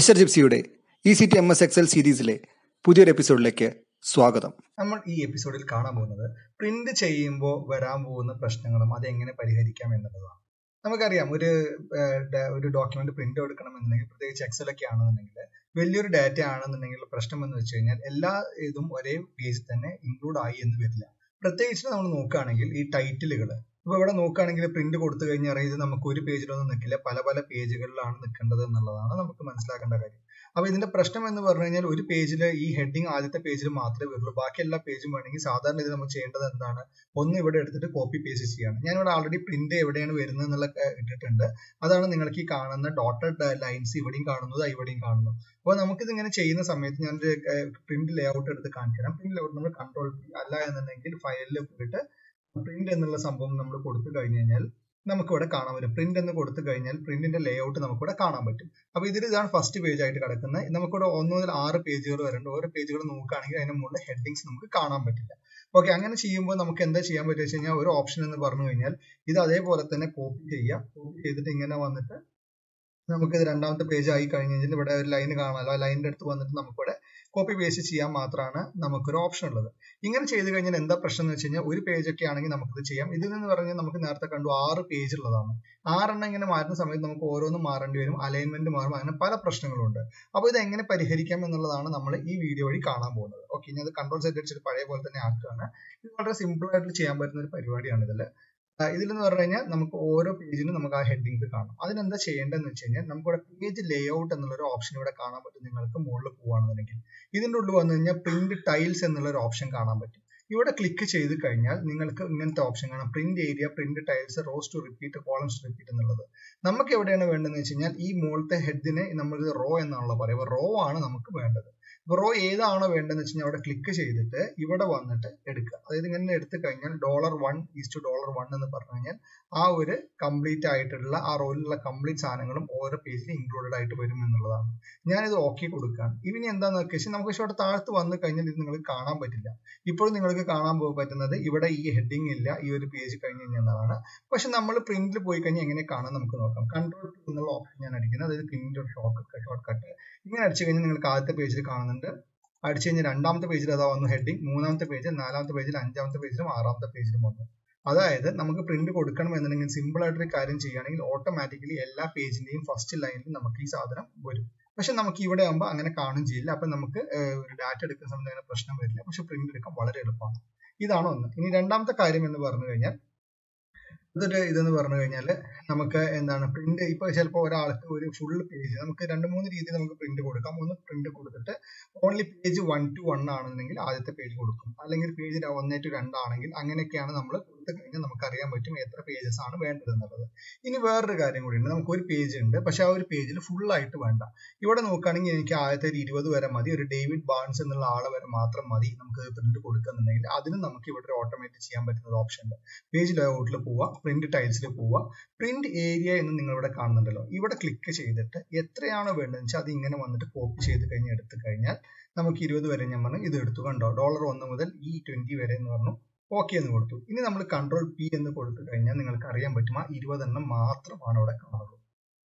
mister ജിപ്സിയുടെ E C T M S Excel സീരീസിലെ പുതിയൊരു എപ്പിസോഡിലേക്ക് സ്വാഗതം നമ്മൾ ഈ എപ്പിസോഡിൽ കാണാൻ പോകുന്നത് പ്രിന്റ് ചെയ്യുമ്പോൾ വരാൻ പോകുന്ന പ്രശ്നങ്ങളും അതെങ്ങനെ പരിഹരിക്കാം എന്നുള്ളതാണ് നമുക്കറിയാം ഒരു ഏഹ്, ഡ- ഒരു ഡോക്യുമെന്റ് പ്രിന്റ് എടുക്കണമെന്നുണ്ടെങ്കിൽ പ്രത്യേകിച്ച് എക്സൽ ഒക്കെ ആണെന്നുണ്ടെങ്കിൽ വലിയൊരു ഡാറ്റ ആണെന്നുണ്ടെങ്കിൽ പ്രശ്നം എന്ന് വെച്ച് കഴിഞ്ഞാൽ എല്ലാ ഇതും ഒരേ പേജിൽ തന്നെ ഇൻക്ലൂഡ് ആയി എന്ന് വരില്ല പ്രത്യേകിച്ച് നമ്മൾ നോക്കുകയാണെങ്കിൽ ഈ ടൈറ്റിലുകൾ ഇപ്പൊ ഇവിടെ നോക്കുകയാണെങ്കിൽ പ്രിന്റ് കൊടുത്തു കഴിഞ്ഞാൽ ഇത് നമുക്ക് ഒരു പേജിലൊന്നും നിൽക്കില്ല പല പല പേജുകളിലാണ് നിൽക്കേണ്ടത് എന്നുള്ളതാണ് നമുക്ക് മനസ്സിലാക്കേണ്ട കാര്യം അപ്പൊ ഇതിന്റെ പ്രശ്നം എന്ന് പറഞ്ഞു കഴിഞ്ഞാൽ ഒരു പേജിൽ ഈ ഹെഡിങ് ആദ്യത്തെ പേജിൽ മാത്രമേ വരുള്ളൂ ബാക്കി എല്ലാ പേജും വേണമെങ്കിൽ സാധാരണ ഇത് നമ്മൾ ചെയ്യേണ്ടത് എന്താണ് ഒന്ന് ഇവിടെ എടുത്തിട്ട് കോപ്പി പേസ്റ്റ് ചെയ്യാണ് ഞാൻ ഇവിടെ ആൾറെഡി പ്രിന്റ് എവിടെയാണ് വരുന്നത് എന്നുള്ള ഏർ ഇട്ടിട്ടുണ്ട് അതാണ് നിങ്ങൾക്ക് ഈ കാണുന്ന ഡോട്ടഡ് ലൈൻസ് ഇവിടെയും കാണുന്നത് ഇവിടെയും കാണുന്നു അപ്പോൾ നമുക്കിത് ഇങ്ങനെ ചെയ്യുന്ന സമയത്ത് ഞാൻ പ്രിന്റ് ലേഔട്ട് എടുത്ത് കാണിച്ചു തരാം പ്രിന്റ് ലേഔട്ട് നമ്മൾ കൺട്രോൾ അല്ല എന്നുണ്ടെങ്കിൽ ഫയലിൽ പോയിട്ട് പ്രിന്റ് എന്നുള്ള സംഭവം നമ്മൾ കൊടുത്തു കഴിഞ്ഞു കഴിഞ്ഞാൽ നമുക്ക് ഇവിടെ കാണാൻ പറ്റും പ്രിന്റ് എന്ന് കൊടുത്തു കഴിഞ്ഞാൽ പ്രിന്റിന്റെ ലേഔട്ട് നമുക്കിവിടെ കാണാൻ പറ്റും അപ്പൊ ഇതിൽ ഇതാണ് ഫസ്റ്റ് പേജ് ആയിട്ട് കിടക്കുന്നത് നമുക്കിവിടെ ഒന്ന് മുതൽ ആറ് പേജുകൾ വരുന്നുണ്ട് ഓരോ പേജുകൾ നോക്കുകയാണെങ്കിൽ അതിന്റെ മുകളിൽ ഹെഡിങ്സ് നമുക്ക് കാണാൻ പറ്റില്ല ഓക്കെ അങ്ങനെ ചെയ്യുമ്പോൾ നമുക്ക് എന്താ ചെയ്യാൻ പറ്റുക വെച്ച് കഴിഞ്ഞാൽ ഒരു ഓപ്ഷൻ എന്ന് പറഞ്ഞു കഴിഞ്ഞാൽ ഇത് അതേപോലെ തന്നെ കോപ്പി ചെയ്യുക കോപ്പി ചെയ്തിട്ട് ഇങ്ങനെ വന്നിട്ട് നമുക്കിത് രണ്ടാമത്തെ പേജ് ആയി കഴിഞ്ഞ് കഴിഞ്ഞാൽ ഇവിടെ ഒരു ലൈൻ കാണാമല്ലോ ആ ലൈനിന്റെ അടുത്ത് വന്നിട്ട് നമുക്കിവിടെ കോപ്പി പേസ്റ്റ് ചെയ്യാൻ മാത്രമാണ് നമുക്കൊരു ഓപ്ഷൻ ഉള്ളത് ഇങ്ങനെ ചെയ്ത് കഴിഞ്ഞാൽ എന്താ പ്രശ്നം എന്ന് വെച്ച് കഴിഞ്ഞാൽ ഒരു പേജ് ഒക്കെ ആണെങ്കിൽ നമുക്കിത് ചെയ്യാം ഇതിൽ നിന്ന് പറഞ്ഞാൽ നമുക്ക് നേരത്തെ കണ്ടു ആറ് പേജ് ഉള്ളതാണ് ആറെണ്ണം ഇങ്ങനെ മാറ്റുന്ന സമയത്ത് നമുക്ക് ഓരോന്നും മാറേണ്ടി വരും അലൈൻമെന്റ് മാറും അങ്ങനെ പല പ്രശ്നങ്ങളുണ്ട് അപ്പോൾ ഇത് എങ്ങനെ പരിഹരിക്കാം എന്നുള്ളതാണ് നമ്മൾ ഈ വീഡിയോ വഴി കാണാൻ പോകുന്നത് ഓക്കെ ഇനി അത് കൺട്രോൾ സെറ്റ് അടിച്ചിട്ട് പഴയ പോലെ തന്നെ ആക്കുകയാണ് ഇത് വളരെ സിമ്പിൾ ആയിട്ട് ചെയ്യാൻ പറ്റുന്ന ഒരു പരിപാടിയാണ് ഇതിൽ ഇതിലെന്ന് പറഞ്ഞു കഴിഞ്ഞാൽ നമുക്ക് ഓരോ പേജിനും നമുക്ക് ആ ഹെഡിങ്സ് കാണാം അതിനെന്താ ചെയ്യേണ്ടതെന്ന് വെച്ച് കഴിഞ്ഞാൽ നമുക്കിവിടെ പേജ് ലേഔട്ട് എന്നുള്ള ഒരു ഓപ്ഷൻ ഇവിടെ കാണാൻ പറ്റും നിങ്ങൾക്ക് മുകളിൽ പോവുകയാണെന്നുണ്ടെങ്കിൽ ഇതിന്റെ ഉള്ളിൽ വന്നു കഴിഞ്ഞാൽ പ്രിന്റ് ടൈൽസ് എന്നുള്ള ഒരു ഓപ്ഷൻ കാണാൻ പറ്റും ഇവിടെ ക്ലിക്ക് ചെയ്ത് കഴിഞ്ഞാൽ നിങ്ങൾക്ക് ഇങ്ങനത്തെ ഓപ്ഷൻ കാണാം print area print titles rows to repeat columns repeat എന്നുള്ളത് നമുക്ക് എവിടെയാണ് വേണ്ടതെന്ന് വെച്ച് കഴിഞ്ഞാൽ ഈ മുകളിലത്തെ ഹെഡിനെ നമ്മൾ റോ എന്നാണല്ലോ പറയുക റോ ആണ് നമുക്ക് വേണ്ടത് അപ്പൊ റോ ഏതാണോ വേണ്ടതെന്ന് വെച്ച് കഴിഞ്ഞാൽ അവിടെ ക്ലിക്ക് ചെയ്തിട്ട് ഇവിടെ വന്നിട്ട് എടുക്കുക അതായത് ഇങ്ങനെ എടുത്തു കഴിഞ്ഞാൽ dollar one is to dollar one എന്ന് പറഞ്ഞു കഴിഞ്ഞാൽ ആ ഒരു കംപ്ലീറ്റ് ആയിട്ടുള്ള ആ റോയിലുള്ള കംപ്ലീറ്റ് സാധനങ്ങളും ഓരോ പേജിൽ ഇൻക്ലൂഡഡ് ആയിട്ട് വരും എന്നുള്ളതാണ് ഞാനിത് ഓക്കെ കൊടുക്കുകയാണ് ഇനി എന്താണെന്ന് വെച്ചാൽ നമുക്ക് പക്ഷേ ഇവിടെ താഴത്ത് വന്നു കഴിഞ്ഞാൽ ഇത് നിങ്ങൾക്ക് കാണാൻ പറ്റില്ല ഇപ്പോഴും നിങ്ങൾക്ക് കാണാൻ പോ- പറ്റുന്നത് ഇവിടെ ഈ ഹെഡിങ് ഇല്ല ഈ ഒരു പേജ് കഴിഞ്ഞ് കഴിഞ്ഞാൽ പക്ഷെ നമ്മൾ പ്രിന്റിൽ പോയി കഴിഞ്ഞാൽ എങ്ങനെ കാണാൻ നമുക്ക് നോക്കാം കൺട്രോൾ എന്നുള്ള ഓപ്ഷൻ ഞാൻ അടിക്കുന്നത് അതായത് പ്രിന്റ് ഷോർട്ട് ഷോർട്ട് കട്ട് ഇങ്ങനെ അടിച്ചു കഴിഞ്ഞാൽ നിങ്ങൾക്ക് ആദ്യത്തെ പേജിൽ കാണുന്നുണ്ട് അടിച്ചു കഴിഞ്ഞാൽ രണ്ടാമത്തെ പേജിൽ അതാ വന്നു ഹെഡിങ് മൂന്നാമത്തെ പേജിൽ നാലാമത്തെ പേജിൽ അഞ്ചാമത്തെ പേജിലും ആറാമത്തെ പേജിലും വന്നു അതായത് നമുക്ക് പ്രിന്റ് കൊടുക്കണം എന്നുണ്ടെങ്കിൽ സിമ്പിൾ ആയിട്ടൊരു കാര്യം ചെയ്യുകയാണെങ്കിൽ ഓട്ടോമാറ്റിക്കലി എല്ലാ പേജിന്റെയും ഫസ്റ്റ് ലൈനിൽ നമുക്ക് ഈ സാധനം വരും പക്ഷെ നമുക്ക് ഇവിടെ ആകുമ്പോൾ അങ്ങനെ കാണും ചെയ്യില്ല അപ്പൊ നമുക്ക് ഏർ, ഒരു ഡാറ്റ എടുക്കുന്ന സമയത്ത് അങ്ങനെ പ്രശ്നം വരില്ല പക്ഷെ പ്രിന്റ് എടുക്കാൻ വളരെ എളുപ്പമാണ് ഇതാണ് ഒന്ന് ഇനി രണ്ടാമത്തെ കാര്യം എന്ന് പറഞ്ഞു കഴിഞ്ഞാൽ ഇതൊരു ഇതെന്ന് പറഞ്ഞു കഴിഞ്ഞാൽ നമുക്ക് എന്താണ് പ്രിന്റ് ഇപ്പൊ ചിലപ്പോൾ ഒരാൾക്ക് ഒരു ഫുൾ പേജ് നമുക്ക് രണ്ട് മൂന്ന് രീതിയിൽ നമുക്ക് പ്രിന്റ് കൊടുക്കാം ഒന്ന് പ്രിന്റ് കൊടുത്തിട്ട് only page one to one ആണെന്നുണ്ടെങ്കിൽ ആദ്യത്തെ പേജ് കൊടുക്കും അല്ലെങ്കിൽ പേജ് ഒന്ന് ടു രണ്ടാണെങ്കിൽ അങ്ങനെയൊക്കെയാണ് നമ്മൾ കൊടുത്തു കഴിഞ്ഞാൽ നമുക്ക് അറിയാൻ പറ്റും എത്ര പേജസ് ആണ് വേണ്ടത് എന്നുള്ളത് ഇനി വേറൊരു കാര്യം കൂടിയുണ്ട് നമുക്ക് ഒരു പേജ് ഉണ്ട് പക്ഷെ ആ ഒരു പേജിൽ ഫുൾ ആയിട്ട് വേണ്ട ഇവിടെ നോക്കുകയാണെങ്കിൽ എനിക്ക് ആദ്യത്തെ ഒരു ഇരുപത് വരെ മതി ഒരു ഡേവിഡ് ബാൺസ് എന്നുള്ള ആളെ വരെ മാത്രം മതി നമുക്ക് പ്രിന്റ് കൊടുക്കുന്നുണ്ടെങ്കിൽ അതിന് നമുക്ക് ഇവിടെ ഒരു ഓട്ടോമേറ്റ് ചെയ്യാൻ പറ്റുന്ന ഒരു ഓപ്ഷൻ ഉണ്ട് പേജ് ലേഔട്ടിൽ പോവുക പ്രിന്റ് ടൈൽസിൽ പോവുക പ്രിന്റ് ഏരിയ എന്ന് നിങ്ങൾ ഇവിടെ കാണുന്നുണ്ടല്ലോ ഇവിടെ ക്ലിക്ക് ചെയ്തിട്ട് എത്രയാണോ വേണ്ടതെന്ന് വെച്ചാൽ അത് ഇങ്ങനെ വന്നിട്ട് കോപ്പി ചെയ്ത് കഴിഞ്ഞ് എടുത്തു കഴിഞ്ഞാൽ നമുക്ക് ഇരുപത് വരെ ഞാൻ പറഞ്ഞു ഇത് എടുത്തു കണ്ടോ ഡോളർ ഒന്ന് മുതൽ ഈ ട്വന്റി വരെ എന്ന് പറഞ്ഞു ഓക്കെ എന്ന് കൊടുത്തു ഇനി നമ്മൾ കൺട്രോൾ പി എന്ന് കൊടുത്തു കഴിഞ്ഞാൽ നിങ്ങൾക്ക് അറിയാൻ പറ്റും ആ ഇരുപതെണ്ണം മാത്രമാണ് അവിടെ കാണുള്ളൂ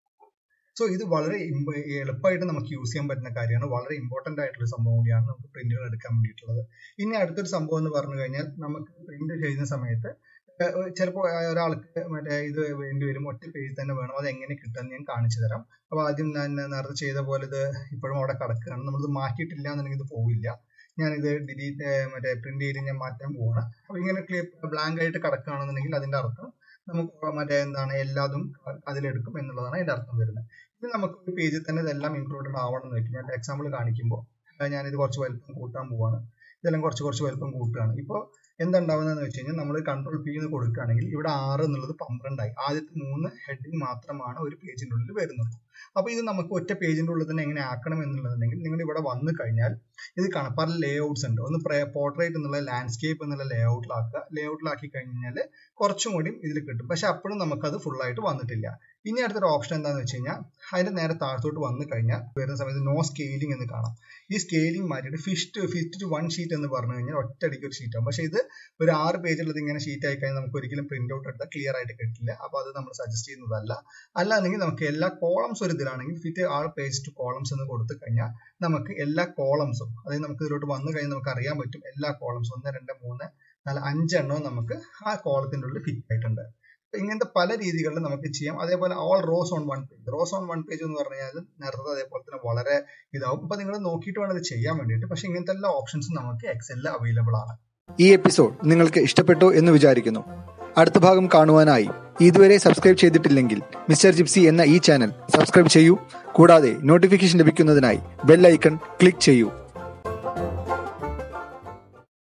സോ ഇത് വളരെ ഇമ്പ- എളുപ്പമായിട്ട് നമുക്ക് യൂസ് ചെയ്യാൻ പറ്റുന്ന കാര്യമാണ് വളരെ ഇമ്പോർട്ടന്റ് ആയിട്ടുള്ള സംഭവം കൂടിയാണ് നമുക്ക് പ്രിന്റുകൾ എടുക്കാൻ വേണ്ടിയിട്ടുള്ളത് ഇനി അടുത്തൊരു സംഭവം എന്ന് പറഞ്ഞു കഴിഞ്ഞാൽ നമുക്ക് പ്രിന്റ് ചെയ്യുന്ന സമയത്ത് ചിലപ്പോൾ ഒരാൾക്ക് മറ്റേ ഇത് വേണ്ടി വരും ഒറ്റ പേജ് തന്നെ വേണം അത് എങ്ങനെ കിട്ടുമെന്ന് ഞാൻ കാണിച്ചു തരാം അപ്പോൾ ആദ്യം ഞാൻ നേരത്തെ ചെയ്ത പോലെ ഇത് ഇപ്പോഴും അവിടെ കിടക്കുകയാണ് നമ്മളിത് മാറ്റിയിട്ടില്ല എന്നുണ്ടെങ്കിൽ ഇത് പോവില്ല ഞാനിത് ഡിലീറ്റ് മറ്റേ പ്രിന്റ് ചെയ്ത് ഞാൻ മാറ്റാൻ പോവാണ് അപ്പോൾ ഇങ്ങനെ ബ്ലാങ്ക് ആയിട്ട് കിടക്കുകയാണെന്നുണ്ടെങ്കിൽ അതിന്റെ അർത്ഥം നമുക്ക് മറ്റേ എന്താണ് എല്ലാതും അതിലെടുക്കും എന്നുള്ളതാണ് അതിന്റെ അർത്ഥം വരുന്നത് ഇത് നമുക്ക് ഒരു പേജിൽ തന്നെ ഇതെല്ലാം ഇൻക്ലൂഡഡ് ആവണം എന്ന് വെക്കും ഞാൻ എക്സാമ്പിൾ കാണിക്കുമ്പോൾ ഞാനിത് കുറച്ച് വലുപ്പം കൂട്ടാൻ പോവാണ് ഇതെല്ലാം കുറച്ച് കുറച്ച് വലുപ്പം കൂട്ടുകയാണ് ഇപ്പോൾ എന്താ ഉണ്ടാവുന്നതെന്ന് വെച്ച് കഴിഞ്ഞാൽ നമ്മൾ കൺട്രോൾ പി എന്ന് കൊടുക്കുകയാണെങ്കിൽ ഇവിടെ ആറ് എന്നുള്ളത് പന്ത്രണ്ടായി ആദ്യത്തെ മൂന്ന് ഹെഡിങ് മാത്രമാണ് ഒരു പേജിന്റെ ഉള്ളിൽ വരുന്നത് അപ്പൊ ഇത് നമുക്ക് ഒറ്റ പേജിന്റെ ഉള്ളിൽ തന്നെ എങ്ങനെ ആക്കണം എന്നുള്ളതുണ്ടെങ്കിൽ നിങ്ങൾ ഇവിടെ വന്നു കഴിഞ്ഞാൽ ഇത് കാണാം പല ലേഔട്ട്സ് ഉണ്ട് ഒന്ന് പോർട്രേറ്റ് എന്നുള്ള ലാൻഡ്സ്കേപ്പ് എന്നുള്ള ലേഔട്ടിലാക്കുക ലേഔട്ടിലാക്കി കഴിഞ്ഞാൽ കുറച്ചും കൂടി ഇതിൽ കിട്ടും പക്ഷെ അപ്പോഴും നമുക്കത് full ആയിട്ട് വന്നിട്ടില്ല ഇനി അടുത്തൊരു ഓപ്ഷൻ എന്താണെന്ന് വെച്ച് കഴിഞ്ഞാൽ അതിന്റെ നേരെ താഴത്തോട്ട് വന്നു കഴിഞ്ഞാൽ വരുന്ന സമയത്ത് നോ സ്കെയിലിംഗ് എന്ന് കാണാം ഈ സ്കെയിലിംഗ് മാറ്റിയിട്ട് fit fit to one sheet എന്ന് പറഞ്ഞു കഴിഞ്ഞാൽ ഒറ്റയടിക്ക് ഒരു ഷീറ്റ് ആവും പക്ഷെ ഇത് ഒരു ആറ് പേജുള്ളത് ഇങ്ങനെ ഷീറ്റ് ആയി കഴിഞ്ഞാൽ നമുക്ക് ഒരിക്കലും പ്രിന്റ് ഔട്ട് എടുത്താൽ ക്ലിയർ ആയിട്ട് കിട്ടില്ല അപ്പൊ അത് നമ്മൾ സജസ്റ്റ് ചെയ്യുന്നതല്ല അല്ലാന്നെങ്കിൽ നമുക്ക് എല്ലാ കോളംസ് ഒരു ഇതിലാണെങ്കിൽ fit all page to columns എന്ന് കൊടുത്തു കഴിഞ്ഞാൽ നമുക്ക് എല്ലാ കോളംസും അതായത് നമുക്ക് ഇതിലോട്ട് വന്നു കഴിഞ്ഞാൽ നമുക്ക് അറിയാൻ പറ്റും എല്ലാ കോളംസും ഒന്ന് രണ്ട് മൂന്ന് നാല് അഞ്ചെണ്ണവും നമുക്ക് ആ കോളത്തിന്റെ ഉള്ളിൽ ഫിറ്റ് ആയിട്ടുണ്ട് ഇങ്ങനത്തെ പല രീതികളിൽ നമുക്ക് ചെയ്യാം അതേപോലെ all rows on one page rows on one page എന്ന് പറഞ്ഞു കഴിഞ്ഞാൽ നേരത്തെ അതേപോലെ തന്നെ വളരെ ഇതാവും അപ്പൊ നിങ്ങൾ നോക്കിയിട്ട് വേണം ഇത് ചെയ്യാൻ വേണ്ടിയിട്ട് പക്ഷെ ഇങ്ങനത്തെ എല്ലാ ഓപ്ഷൻസും നമുക്ക് എക്സലിൽ അവൈലബിൾ ആണ് ഈ എപ്പിസോഡ് നിങ്ങൾക്ക് ഇഷ്ടപ്പെട്ടു എന്ന് വിചാരിക്കുന്നു അടുത്ത ഭാഗം കാണുവാനായി ഇതുവരെ സബ്സ്ക്രൈബ് ചെയ്തിട്ടില്ലെങ്കിൽ മിസ്റ്റർ ജിപ്സി എന്ന ഈ ചാനൽ സബ്സ്ക്രൈബ് ചെയ്യൂ കൂടാതെ നോട്ടിഫിക്കേഷൻ ലഭിക്കുന്നതിനായി ബെൽ ഐക്കൺ ക്ലിക്ക് ചെയ്യൂ